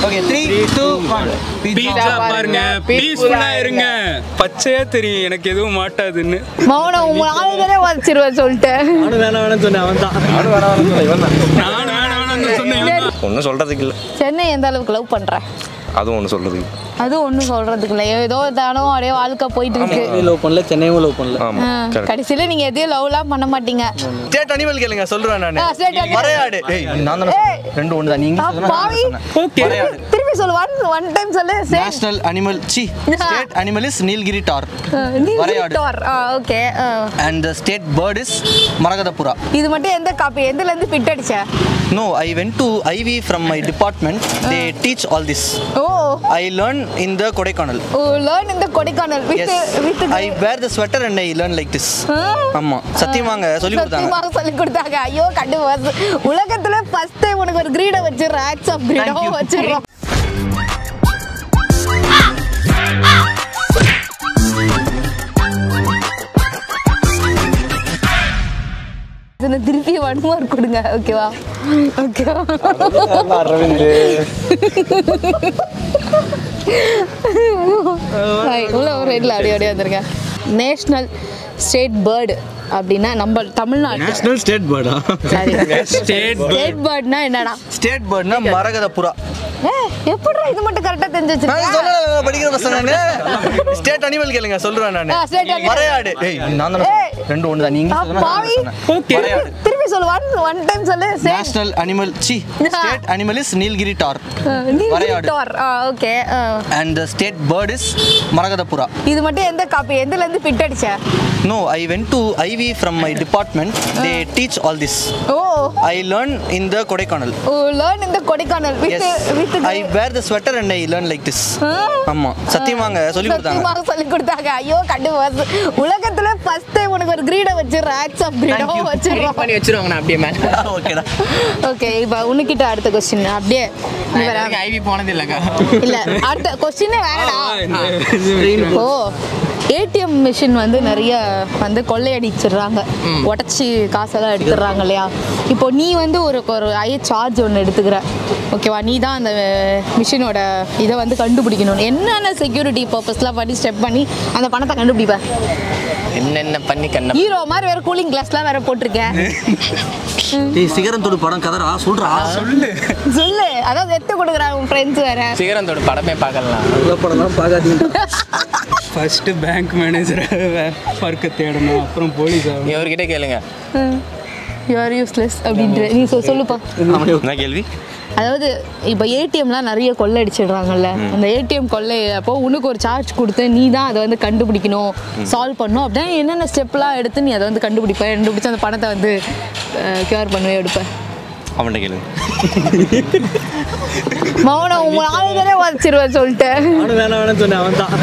Okay three two one pizza பாருங்க பீஸ்ஃபுல்லா இருங்க பச்சையா தெரியும் எனக்கு எதுவும் மாட்டாதுன்னு மௌனம் உங்க ஆளுகளே வச்சிருவேன் சொல்லிட்டேன் நானும் வேணாம் வேணாம்னு சொன்னேன் அவன் தான் நான் வேணாம் வேணாம்னு சொன்னேன் ஒன்றும் சொல்கிறதுக்கு இல்லை சென்னை எந்த அளவுக்கு லவ் பண்ற அதுவும் ஒன்றும் சொல்கிறதுக்கு அது ஒன்றும் சொல்றதுக்கு இல்லை ஏதோ தானோ அப்படியே வாழ்க்கை போயிட்டு இருக்கு லவ் பண்ணல சென்னையும் லவ் பண்ணல ஆமாம் ஆ, கரெக்ட் கடைசியில நீங்க எதையும் லவ்லாம் பண்ண மாட்டீங்க ஸ்டேட் அனிமல் கேளுங்க சொல்றேன் நான் ஆ, state animal. வரையாடு ஏய் நான் தானே ஏய். சொன்னேன். ரெண்டு ஒன்று தான் நீங்க ஆ, பாவி. ஓகே திருப்பி சொல்லு ஒன் ஒன் டைம் சொல்லு சரி national animal see state animal is Nilgiri tahr வரையாடு. Okay and the state bird is மரகதபுரா இது மட்டும் எந்த காப்பி எதுல இருந்து பிட் அடிச்ச no I went to IV from my department they teach all this oh I learn in the Kodaikanal oh learn இந்த Kodaikanal with S with I wear the sweater and I learn like this ஆமா சத்தியமாங்க சொல்லி கொடுத்தாங்க சத்தியமாக சொல்லி கொடுத்தாங்க ஐயோ கண்டு வருது. உலகத்துல ஃபர்ஸ்ட் டைம் உனக்கு ஒரு கிரீட வச்சிடுறேன் ஆக்ஸ் ஆஃப் Thank கிரீடம் you. வச்சிடுறோம் இதுல திருப்பி ஒன் மார்க் கொடுங்க ஓகேவா ஓகேவா ஹாய், உள்ள ஒரு ரெட்ல அப்படியே அப்படியே வந்துருங்க நேஷ்னல் ஸ்டேட் பேர்டு அப்படின்னா நம்ம தமிழ்நாடு நேஷனல் ஸ்டேட் பேர்டா சாரி ஸ்டேட் ஸ்டேட் பேர்ட்னா என்னடா ஸ்டேட் பேர்ட்னா மரகதபுரா ஏ எப்படிடா இது மட்டும் கரெக்டா தெரிஞ்சு நான் வச்சிருக்க சொல்லல படிக்கிற பசங்க ஸ்டேட் அனிமல் கேளுங்க சொல்றேன் நான் ஆ, state animal. வரையாடு ஏய் நான் தானே ஏய். சொன்னேன். ரெண்டு ஒன்று தான் நீங்க ஆ, சொன்னா நான் பாவி. சொன்னேன். ஓகே திருப்பி- திருப்பி சொல்லு ஒன் ஒன் டைம் சொல்லு சரி national animal see state animal is Nilgiri tahr வரையாடு. Okay and the state bird is மரகதபுரா இது மட்டும் எந்த காப்பி எதுல இருந்து பிட் அடிச்ச no I went to IV from my department they teach all this oh I learn in the Kodaikanal oh learn இந்த Kodaikanal with S with I wear the sweater and I learn like this ஆமா சத்தியமாங்க சொல்லி கொடுத்தாங்க சத்தியமாக சொல்லி கொடுத்தாங்க ஐயோ கண்டு வருது. உலகத்துல ஃபர்ஸ்ட் டைம் உனக்கு ஒரு கிரீட வச்சிடுறேன் ஆக்ஸ் ஆஃப் கிரீடம் you. வச்சிடுறோம் பண்ணி வச்சிருவாங்க நான் அப்படியே மேலே ஓகேடா ஓகே இப்போ உனக்கிட்ட அடுத்த கொஸ்டின் அப்படியே நீ வர. ஐவி போனது இல்லைங்க இல்ல அடுத்த கொஸ்டினே வேணடா ஓ ஏடிஎம் மிஷின் வந்து நிறைய வந்து கொள்ளையடிச்சிடுறாங்க உடச்சி காசெல்லாம் எடுத்துடுறாங்க இல்லையா இப்போ நீ வந்து ஒரு ஒரு ஐ சார்ஜ் ஒன்று எடுத்துக்கிற ஓகேவா நீ தான் அந்த மிஷினோட இதை வந்து கண்டுபிடிக்கணும் என்னென்ன செக்யூரிட்டி பர்பஸ்லாம் பண்ணி ஸ்டெப் பண்ணி அந்த பணத்தை கண்டுபிடிப்ப என்னென்ன பண்ணி கண்ண ஹீரோ மாதிரி வேற கூலிங் கிளாஸ்லாம் வேற போட்டிருக்கேன் டேய் சிகரத்தோடு படம் கதரா சொல்றா சொல்லு சொல்லு அதாவது எடுத்து கொடுக்குறாங்க உன் ஃப்ரெண்ட்ஸ் வேற சிகரந்தோட படமே பார்க்கலாம் நல்ல படம்லாம் பார்க்காதீங்க ஃபர்ஸ்ட் பேங்க் மேனேஜரை ஒர்க்கு தேடணும் அப்புறம் போலீஸ் ஆகணும் இவர்கிட்ட கேளுங்க யூஆர் யூஸ்லெஸ் அப்படின்ற நீ சொ- சொல்லுப்பா என்ன கேள்வி அதாவது இப்போ ஏடிஎம்லாம் நிறைய கொள்ளை அடிச்சிடுறாங்கல்ல அந்த ஏடிஎம் கொள்ளை அப்போ உனக்கு ஒரு சார்ஜ் கொடுத்து நீ தான் அதை வந்து கண்டுபிடிக்கணும் சால்வ் பண்ணணும் அப்படின்னா என்னென்ன ஸ்டெப்லாம் எடுத்து நீ அதை வந்து கண்டுபிடிப்ப கண்டுபிடிச்சு அந்த பணத்தை வந்து கியூர் பண்ணுவே எடுப்ப அவன்கிட்ட கேளுங்க மௌனம் உங்க ஆளுகளே வச்சிருவேன் சொல்லிட்டேன் நானும் வேணாம் வேணாம்னு சொன்னேன் அவன் தான்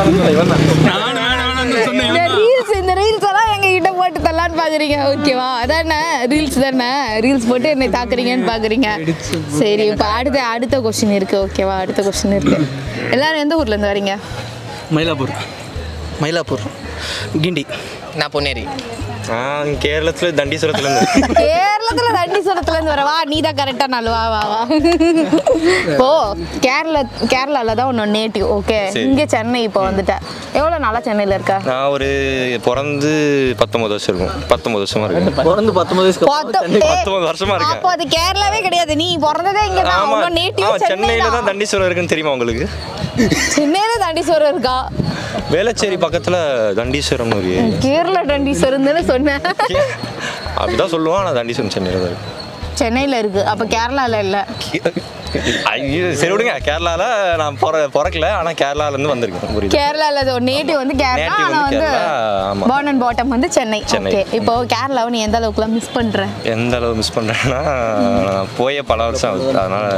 நான் வேணாம் வேணாம்னு சொன்னேன் இந்த ரீல்ஸ் இந்த ரீல்ஸ் எல்லாம் எங்க கிட்ட போட்டு தரலான்னு பாக்குறீங்க ஓகேவா அதானே ரீல்ஸ் தானே ரீல்ஸ் போட்டு என்னை தாக்குறீங்கன்னு பாக்குறீங்க சரி இப்போ அடுத்த அடுத்த கொஸ்டின் இருக்கு ஓகேவா அடுத்த கொஸ்டின் இருக்கு எல்லாரும் எந்த ஊர்ல இருந்து வரீங்க மயிலாப்பூர் மயிலாப்பூர் கிண்டி நான் பொன்னேரி நான் கேரளத்தில் தண்டீஸ்வரத்துலேருந்து கேரளத்துல தண்டீஸ்வரத்துல இருந்து வரவா நீ தான் கரெக்டா நாள் வா வா வா இப்போ கேரளா கேரளால தான் உன்னோட நேட்டிவ் ஓகே சரி. இங்க சென்னை இப்போ வந்துட்டேன் எவ்வளவு நாளா சென்னையில இருக்க நான் ஒரு பிறந்து பத்தொம்பது வருஷம் இருக்கும் பத்தொம்பது வருஷமா இருக்கேன் பிறந்து பத்தொன்பது வயசுக்கு அப்புறம் பத்து- சென்னை ஏய், பத்தொன்பது வருஷமா இருக்கேன். அப்போ அது கேரளாவே கிடையாது நீ பிறந்ததே இங்க தான் ஆமா உன்னோட நேட்டிவ் ஆமா சென்னை சென்னையில தான் தான் தண்டீஸ்வரம் இருக்குன்னு தெரியுமா உங்களுக்கு சென்னையில தண்டீஸ்வரம் இருக்கா வேளச்சேரி பக்கத்துல தண்டீஸ்வரம்னு ஒரு ஏரியா கேரளா தண்டீஸ்வரம்னு சொன்னேன் அப்படிதான் சொல்லுவான் ஆனால் தண்டீஸ்வரம் சென்னையில தான் இருக்கு சென்னையில இருக்கு அப்ப கேரளால இல்ல ஐயோ, சரி விடுங்க கேரளால நான் பிற பிறக்கல ஆனா கேரளால இருந்து வந்திருக்கேன் புரியுது கேரளால ஒரு நேட்டிவ் வந்து கேரளா Native ஆனா வந்து வந்து கேரளா, ஆமா. பார்ன் அண்ட் பாட்டம் வந்து சென்னை சென்னை. ஓகே இப்போ கேரளாவை நீ எந்த அளவுக்குலாம் மிஸ் பண்ற எந்த அளவு மிஸ் பண்றேன்னா நான் போயே பல வருஷம் ஆகுது அதனால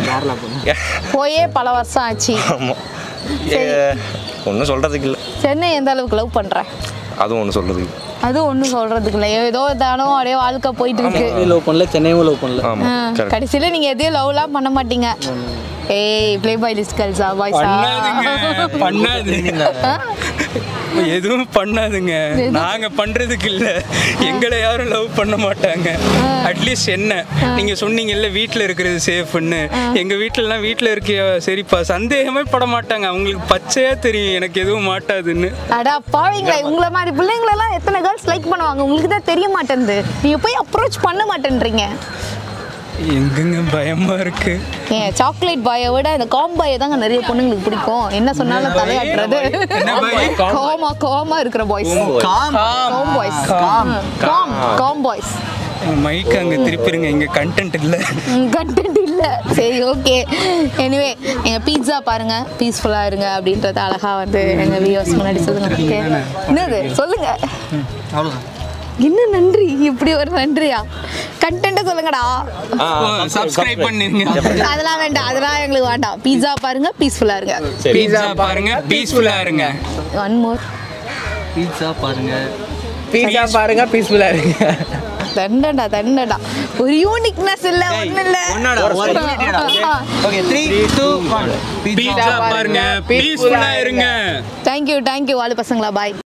போயே பல வருஷம் ஆச்சு ஆமா ஒன்றும் சொல்றதுக்கு இல்லை சென்னை எந்த அளவுக்கு லவ் பண்ற அதுவும் ஒன்றும் சொல்றதுக்கு இல்லை. அது ஒன்றும் சொல்றதுக்கு இல்லை ஏதோ தானோ அப்படியே வாழ்க்கை போயிட்டு இருக்கு லவ் பண்ணல சென்னையும் லவ் பண்ணல ஆமா ஆ, கரெக்ட் கடைசியில நீங்க எதையும் லவ்லாம் பண்ண மாட்டீங்க ஏய் ப்ளே பாய் லிஸ்ட் கேர்ள்ஸா பாய்ஸா பண்ணாதுங்க பண்ணாது எதுவும் பண்ணாதுங்க நாங்க பண்றதுக்கு இல்ல எங்களை யாரும் லவ் பண்ண மாட்டாங்க அட்லீஸ்ட் என்ன நீங்க சொன்னீங்கல்ல வீட்ல இருக்கிறது சேஃப்னு எங்க வீட்லலாம் வீட்ல இருக்கியா சரிப்பா சந்தேகமே பட மாட்டாங்க அவங்களுக்கு பச்சையா தெரியும் எனக்கு எதுவும் மாட்டாதுன்னு அடா பாவீங்களா உங்களை மாதிரி பிள்ளைங்களெல்லாம் எத்தனை கேர்ள்ஸ் லைக் பண்ணுவாங்க உங்களுக்கு தான் தெரிய மாட்டேங்குது நீங்க போய் அப்ரோச் பண்ண மாட்டேன்றீங்க எங்கங்க பயமா இருக்கு ஏன் சாக்லேட் பாயை விட இந்த காம் பாயை தாங்க நிறைய பொண்ணுங்களுக்கு பிடிக்கும் என்ன சொன்னாலும் தலையாட்டுறது என்ன பாய்? காமா காமா இருக்கிற boys calm calm boys calm calm boys mic அங்க திருப்பிருங்க இங்க கண்டென்ட் இல்ல கண்டென்ட் இல்ல சரி ஓகே எனிவே எங்க பீட்சா பாருங்க பீஸ்ஃபுல்லா இருங்க அப்படின்றத அழகா வந்து எங்க வியூவர்ஸ் முன்னாடி சொல்லுங்க ஓகே என்னது சொல்லுங்க அவ்வளோதான் என்ன நன்றி இப்படி ஒரு நன்றியா கண்டென்ட்டை சொல்லுங்கடா சப்ஸ்கிரைப் பண்ணிருங்க அதெல்லாம் வேண்டாம் அதெல்லாம் எங்களுக்கு வேண்டாம் பீட்சா பாருங்க பீஸ்ஃபுல்லா இருங்க பீட்சா பாருங்க பீஸ்ஃபுல்லா இருங்க ஒன் மோர் பீட்சா பாருங்க பீஸா பாருங்க பீஸ்ஃபுல்லா இருங்க தண்டடா தண்டடா ஒரு யூனிக்னஸ் இல்ல ஒண்ணு இல்ல ஒன்னோட ஒரு unity-டா. Okay three two one pizza பாருங்க பீஸ்ஃபுல்லா இருங்க தேங்க்யூ தேங்க்யூ வாலு பசங்களா பாய்